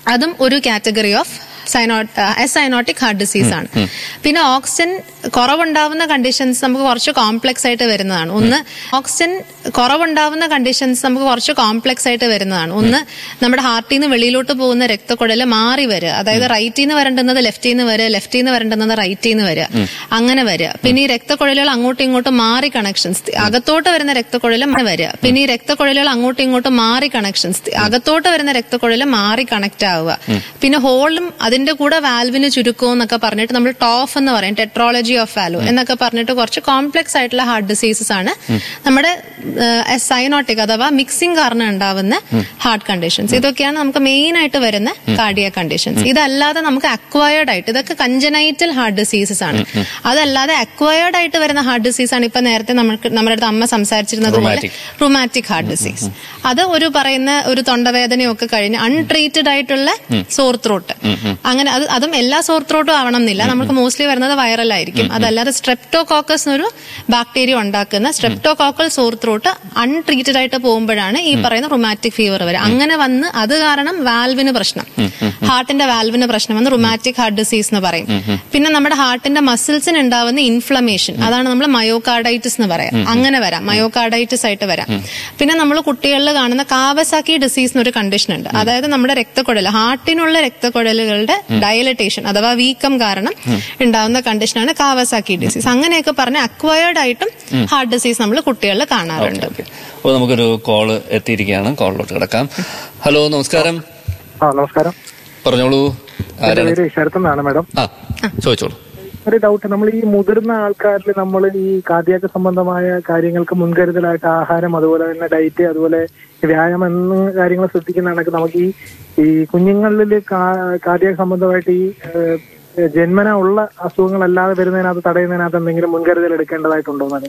അതും ഒരു category of cyanotic heart disease ആണ് പിന്നെ ഓക്സിജൻ കുറവുണ്ടാവുന്ന കണ്ടീഷൻസ് നമുക്ക് കുറച്ച് കോംപ്ലക്സ് ആയിട്ട് വരുന്നതാണ് ഒന്ന് ഓക്സിജൻ കുറവുണ്ടാവുന്ന കണ്ടീഷൻസ് നമുക്ക് കുറച്ച് കോംപ്ലക്സ് ആയിട്ട് വരുന്നതാണ് ഒന്ന് നമ്മുടെ ഹാർട്ടിൽ നിന്ന് വെളിയിലോട്ട് പോകുന്ന രക്തക്കുഴൽ മാറി വരിക അതായത് റൈറ്റിൽ നിന്ന് വരേണ്ടുന്നത് ലെഫ്റ്റിൽ നിന്ന് വരിക ലെഫ്റ്റിൽ നിന്ന് വരേണ്ടുന്നത് റൈറ്റിൽ നിന്ന് വരിക അങ്ങനെ വരിക പിന്നെ ഈ രക്തക്കുഴലുകൾ അങ്ങോട്ടും ഇങ്ങോട്ടും മാറി കണക്ഷൻസ് അകത്തോട്ട് വരുന്ന രക്തക്കുഴൽ വരിക പിന്നെ ഈ രക്തക്കുഴലുകൾ അങ്ങോട്ടും ഇങ്ങോട്ടും മാറി കണക്ഷൻസ് അകത്തോട്ട് വരുന്ന രക്തക്കുഴൽ മാറി കണക്ട് ആവുക പിന്നെ ഹോളും അതിന്റെ കൂടെ വാൽവിന് ചുരുക്കവും എന്നൊക്കെ പറഞ്ഞിട്ട് നമ്മൾ ടോഫ് എന്ന് പറയും ടെട്രോളജി ഓഫ് വാൽവ് എന്നൊക്കെ പറഞ്ഞിട്ട് കുറച്ച് കോംപ്ലക്സ് ആയിട്ടുള്ള ഹാർട്ട് ഡിസീസസ് ആണ് നമ്മുടെ സൈനോട്ടിക് അഥവാ മിക്സിംഗ് കാരണം ഉണ്ടാവുന്ന ഹാർട്ട് കണ്ടീഷൻസ് ഇതൊക്കെയാണ് നമുക്ക് മെയിൻ ആയിട്ട് വരുന്ന കാർഡിയ കണ്ടീഷൻസ് ഇതല്ലാതെ നമുക്ക് അക്വയർഡ് ആയിട്ട് ഇതൊക്കെ കഞ്ചനൈറ്റൽ ഹാർട്ട് ഡിസീസസ് ആണ് അതല്ലാതെ അക്വയർഡ് ആയിട്ട് വരുന്ന ഹാർട്ട് ഡിസീസ് ആണ് ഇപ്പൊ നേരത്തെ നമുക്ക് നമ്മുടെ അടുത്ത് അമ്മ സംസാരിച്ചിരുന്നത് പോലെ Rheumatic. റുമാറ്റിക് ഹാർട്ട് ഡിസീസ് അത് ഒരു പറയുന്ന ഒരു തൊണ്ടവേദനയൊക്കെ കഴിഞ്ഞ് അൺട്രീറ്റഡ് ആയിട്ടുള്ള സോർ ത്രോട്ട് അങ്ങനെ അത് അതും എല്ലാ സോർ ത്രോട്ടും ആവണം എന്നില്ല നമുക്ക് മോസ്റ്റ്ലി വരുന്നത് വൈറൽ ആയിരിക്കും അതല്ലാതെ സ്ട്രെപ്റ്റോകോക്കസ് എന്നൊരു ബാക്ടീരിയ ഉണ്ടാക്കുന്ന സ്ട്രെപ്റ്റോകോക്കൽ സോർ ത്രോട്ട് അൺട്രീറ്റഡ് ആയിട്ട് പോകുമ്പോഴാണ് ഈ പറയുന്ന റുമാറ്റിക് ഫീവർ വരെ അങ്ങനെ വന്ന് അത് കാരണം വാൽവിന് പ്രശ്നം ഹാർട്ടിന്റെ വാൽവിന് പ്രശ്നം വന്ന് റുമാറ്റിക് ഹാർട്ട് ഡിസീസ് എന്ന് പറയും പിന്നെ നമ്മുടെ ഹാർട്ടിന്റെ മസിൽസിന് ഉണ്ടാവുന്ന ഇൻഫ്ലമേഷൻ അതാണ് നമ്മൾ മയോകാർഡൈറ്റിസ് എന്ന് പറയാം അങ്ങനെ വരാം മയോകാർഡൈറ്റിസ് ആയിട്ട് വരാം പിന്നെ നമ്മൾ കുട്ടികളിൽ കാണുന്ന കാവസാക്കി ഡിസീസ് എന്നൊരു കണ്ടീഷൻ ഉണ്ട് അതായത് നമ്മുടെ രക്തക്കുഴൽ ഹാർട്ടിനുള്ള രക്തക്കുഴലുകളുടെ ഡയലറ്റേഷൻ അഥവാ വീക്കം കാരണം ഉണ്ടാവുന്ന കണ്ടീഷനാണ് കാവസാക്കി ഡിസീസ് അങ്ങനെയൊക്കെ പറഞ്ഞ അക്വയർഡ് ആയിട്ടും ഹാർട്ട് ഡിസീസ് നമ്മൾ കുട്ടികളിൽ കാണാറുണ്ട് ഓക്കെ അപ്പോൾ നമുക്കൊരു കോള് എത്തിയിരിക്കുകയാണ് കോളിലോട്ട് കിടക്കാം ഹലോ നമസ്കാരം ആ നമസ്കാരം പറഞ്ഞോളൂ എന്റെ ആരാണ് പേര് ശരത് എന്നാണ് മാഡം ആ ചോദിച്ചോളൂ ഒരു ഡൗട്ട് നമ്മൾ ഈ മുതിർന്ന ആൾക്കാരിൽ നമ്മൾ ഈ കാർഡിയാക്ക് സംബന്ധമായ കാര്യങ്ങൾക്ക് മുൻകരുതലായിട്ട് ആഹാരം അതുപോലെ തന്നെ ഡയറ്റ് അതുപോലെ വ്യായാമം എന്ന കാര്യങ്ങൾ ശ്രദ്ധിക്കുന്ന കണക്ക് നമുക്ക് ഈ ഈ കുഞ്ഞുങ്ങളിൽ കാർഡിയാക്ക് സംബന്ധമായിട്ട് ഈ ഏഹ്, ജന്മന ഉള്ള അസുഖങ്ങളല്ലാതെ വരുന്നതിനകത്ത് തടയുന്നതിനകത്ത് എന്തെങ്കിലും മുൻകരുതൽ എടുക്കേണ്ടതായിട്ടുണ്ടോ എന്നാണ്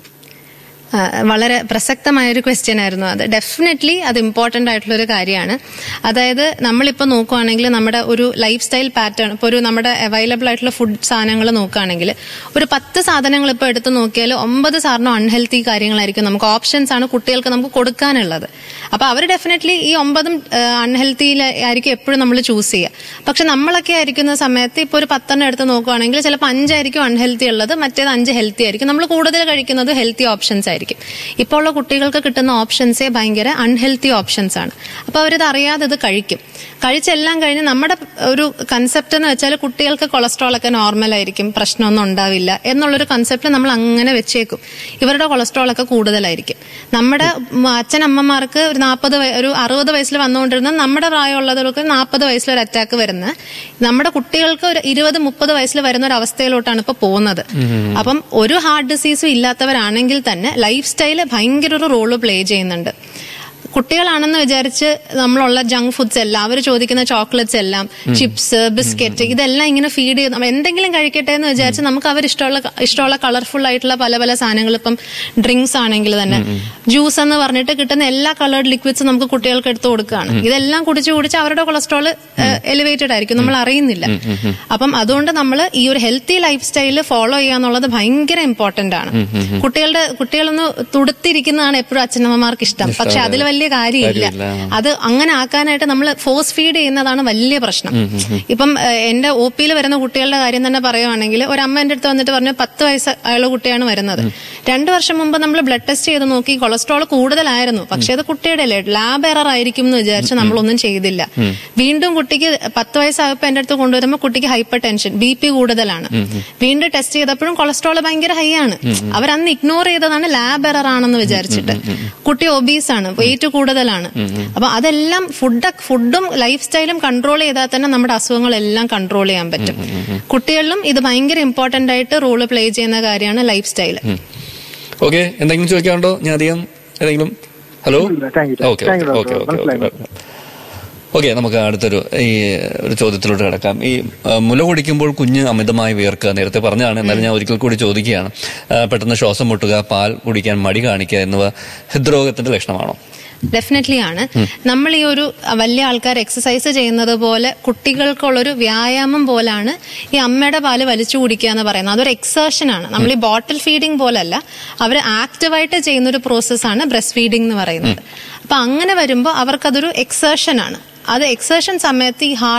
ആ, വളരെ പ്രസക്തമായ ഒരു ക്വസ്റ്റ്യൻ ആയിരുന്നു അത് ഡെഫിനറ്റ്ലി അത് ഇമ്പോർട്ടന്റ് ആയിട്ടുള്ള ഒരു കാര്യമാണ് അതായത് നമ്മളിപ്പോൾ നോക്കുവാണെങ്കിൽ നമ്മുടെ ഒരു ലൈഫ് സ്റ്റൈൽ പാറ്റേൺ ഇപ്പോൾ ഒരു നമ്മുടെ അവൈലബിൾ ആയിട്ടുള്ള ഫുഡ് സാധനങ്ങൾ നോക്കുകയാണെങ്കിൽ ഒരു പത്ത് സാധനങ്ങൾ ഇപ്പോൾ എടുത്ത് നോക്കിയാൽ ഒമ്പത് സാറിനും അൺഹെൽത്തി കാര്യങ്ങളായിരിക്കും നമുക്ക് ഓപ്ഷൻസ് ആണ് കുട്ടികൾക്ക് നമുക്ക് കൊടുക്കാനുള്ളത് അപ്പൊ അവർ ഡെഫിനറ്റ്ലി ഈ ഒമ്പതും അൺഹെൽത്തിയിൽ ആയിരിക്കും എപ്പോഴും നമ്മൾ ചൂസ് ചെയ്യുക പക്ഷെ നമ്മളൊക്കെ ആയിരിക്കുന്ന സമയത്ത് ഇപ്പോൾ ഒരു പത്തെണ്ണം എടുത്ത് നോക്കുവാണെങ്കിൽ ചിലപ്പോൾ അഞ്ചായിരിക്കും അൺഹെൽത്തി ഉള്ളത് മറ്റേത് അഞ്ച് ഹെൽത്തി ആയിരിക്കും നമ്മൾ കൂടുതൽ കഴിക്കുന്നത് ഹെൽത്തി ഓപ്ഷൻസ് ആയിരിക്കും ഇപ്പോൾ ഉള്ള കുട്ടികൾക്ക് കിട്ടുന്ന ഓപ്ഷൻസേ ഭയങ്കര അൺഹെൽത്തി ഓപ്ഷൻസ് ആണ് അപ്പോൾ അവരിത് അറിയാതെ ഇത് കഴിക്കും കഴിച്ചെല്ലാം കഴിഞ്ഞ് നമ്മുടെ ഒരു കൺസെപ്റ്റ് എന്ന് വെച്ചാൽ കുട്ടികൾക്ക് കൊളസ്ട്രോൾ ഒക്കെ നോർമൽ ആയിരിക്കും പ്രശ്നമൊന്നും ഉണ്ടാവില്ല എന്നുള്ളൊരു കൺസെപ്റ്റ് നമ്മൾ അങ്ങനെ വെച്ചേക്കും ഇവരുടെ കൊളസ്ട്രോൾ ഒക്കെ കൂടുതലായിരിക്കും നമ്മുടെ അച്ഛനമ്മമാർക്ക് ഒരു നാൽപ്പത് ഒരു അറുപത് വയസ്സിൽ വന്നുകൊണ്ടിരുന്ന നമ്മുടെ പ്രായമുള്ളവർക്ക് നാൽപ്പത് വയസ്സിൽ ഒരു അറ്റാക്ക് വരുന്ന നമ്മുടെ കുട്ടികൾക്ക് ഒരു ഇരുപത് മുപ്പത് വയസ്സിൽ വരുന്ന ഒരു അവസ്ഥയിലോട്ടാണ് ഇപ്പൊ പോകുന്നത് അപ്പം ഒരു ഹാർട്ട് ഡിസീസും ഇല്ലാത്തവരാണെങ്കിൽ തന്നെ ലൈഫ് സ്റ്റൈല് ഭയങ്കര ഒരു റോള് പ്ലേ ചെയ്യുന്നുണ്ട് കുട്ടികളാണെന്ന് വിചാരിച്ച് നമ്മളുള്ള ജങ്ക് ഫുഡ്സ് എല്ലാം അവർ ചോദിക്കുന്ന ചോക്ലേറ്റ്സ് എല്ലാം ചിപ്സ് ബിസ്ക്കറ്റ് ഇതെല്ലാം ഇങ്ങനെ ഫീഡ് ചെയ്ത് നമ്മ എന്തെങ്കിലും കഴിക്കട്ടെ എന്ന് വിചാരിച്ച് നമുക്ക് അവർ ഇഷ്ടമുള്ള ഇഷ്ടമുള്ള കളർഫുൾ ആയിട്ടുള്ള പല പല സാധനങ്ങൾ ഇപ്പം ഡ്രിങ്ക്സ് ആണെങ്കിൽ തന്നെ ജ്യൂസ് എന്ന് പറഞ്ഞിട്ട് കിട്ടുന്ന എല്ലാ കളേർഡ് ലിക്വിഡ്സ് നമുക്ക് കുട്ടികൾക്ക് എടുത്തു കൊടുക്കുകയാണ് ഇതെല്ലാം കുടിച്ച് കുടിച്ച് അവരുടെ കൊളസ്ട്രോൾ എലിവേറ്റഡ് ആയിരിക്കും നമ്മൾ അറിയുന്നില്ല അപ്പം അതുകൊണ്ട് നമ്മൾ ഈ ഒരു ഹെൽത്തി ലൈഫ് സ്റ്റൈല് ഫോളോ ചെയ്യാന്നുള്ളത് ഭയങ്കര ഇമ്പോർട്ടന്റ് ആണ് കുട്ടികളുടെ കുട്ടികളൊന്ന് തുടുത്തിരിക്കുന്നതാണ് എപ്പോഴും അച്ഛനമ്മമാർക്ക് ഇഷ്ടം പക്ഷെ അതിൽ വലിയ കാര്യമില്ല കാര്യമില്ല. അത് അങ്ങനെ ആക്കാനായിട്ട് നമ്മൾ ഫോഴ്സ് ഫീഡ് ചെയ്യുന്നതാണ് വലിയ പ്രശ്നം ഇപ്പം ഏഹ്, എന്റെ ഒ പിയിൽ വരുന്ന കുട്ടികളുടെ കാര്യം തന്നെ പറയുവാണെങ്കിൽ ഒരു അമ്മ എന്റെ അടുത്ത് വന്നിട്ട് പറഞ്ഞു പത്ത് വയസ്സ് ആയുള്ള കുട്ടിയാണ് വരുന്നത് രണ്ടു വർഷം മുമ്പ് നമ്മൾ ബ്ലഡ് ടെസ്റ്റ് ചെയ്ത് നോക്കി കൊളസ്ട്രോൾ കൂടുതലായിരുന്നു പക്ഷെ അത് കുട്ടിയുടെ അല്ലേ ലാബ് എറർ ആയിരിക്കും എന്ന് വിചാരിച്ച് നമ്മളൊന്നും ചെയ്തില്ല വീണ്ടും കുട്ടിക്ക് പത്ത് വയസ്സായപ്പോ എന്റെ അടുത്ത് കൊണ്ടുവരുമ്പോൾ കുട്ടിക്ക് ഹൈപ്പർ ടെൻഷൻ ബി പി കൂടുതലാണ് വീണ്ടും ടെസ്റ്റ് ചെയ്തപ്പോഴും കൊളസ്ട്രോൾ ഭയങ്കര ഹൈ ആണ് അവരന്ന് ഇഗ്നോർ ചെയ്തതാണ് ലാബ് എറർ ആണെന്ന് വിചാരിച്ചിട്ട് കുട്ടി ഒബീസ് ആണ് വെയിറ്റ് കൂടുതലാണ് അപ്പൊ അതെല്ലാം ഫുഡ് ഫുഡും ലൈഫ് സ്റ്റൈലും കൺട്രോൾ ചെയ്താൽ തന്നെ നമ്മുടെ അസുഖങ്ങളെല്ലാം കൺട്രോൾ ചെയ്യാൻ പറ്റും കുട്ടികളിലും ഇത് ഭയങ്കര ഇമ്പോർട്ടന്റ് ആയിട്ട് റോള് പ്ലേ ചെയ്യുന്ന കാര്യമാണ് ലൈഫ് സ്റ്റൈൽ ഓക്കെ എന്തെങ്കിലും ചോദിക്കാനുണ്ടോ ഞാൻ അധികം ഏതെങ്കിലും ഹലോ ഇല്ല, thank you. Okay Thank you, okay doctor. Okay മനസ്സിലായി. ഓക്കെ നമുക്ക് അടുത്തൊരു ഈ ഒരു ചോദ്യത്തിലോട്ട് കിടക്കാം ഈ ആ, മുല കുടിക്കുമ്പോൾ കുഞ്ഞ് അമിതമായി വിയർക്കുക നേരത്തെ പറഞ്ഞതാണ് എന്നാലും ഞാൻ ഒരിക്കൽ കൂടി ചോദിക്കുകയാണ് ആ, പെട്ടെന്ന് ശ്വാസം മുട്ടുക പാൽ കുടിക്കാൻ മടി കാണിക്കുക എന്നിവ ഹൃദ്രോഗത്തിന്റെ ലക്ഷണമാണോ ഡെഫിനറ്റ്ലി ആണ് നമ്മൾ ഈ ഒരു വലിയ ആൾക്കാർ എക്സസൈസ് ചെയ്യുന്നത് പോലെ കുട്ടികൾക്കുള്ളൊരു വ്യായാമം പോലാണ് ഈ അമ്മയുടെ പാല് വലിച്ചു കുടിക്കുക എന്ന് പറയുന്നത് അതൊരു എക്സേഷൻ ആണ് നമ്മൾ ഈ ബോട്ടിൽ ഫീഡിംഗ് പോലല്ല അവർ ആക്റ്റീവായിട്ട് ചെയ്യുന്ന ഒരു പ്രോസസ്സാണ് ബ്രസ്റ്റ് ഫീഡിംഗ് എന്ന് പറയുന്നത് അപ്പൊ അങ്ങനെ വരുമ്പോൾ അവർക്കതൊരു എക്സേഷൻ ആണ് അത് എക്സേഷൻ സമയത്ത് ഈ ഹാർട്ട്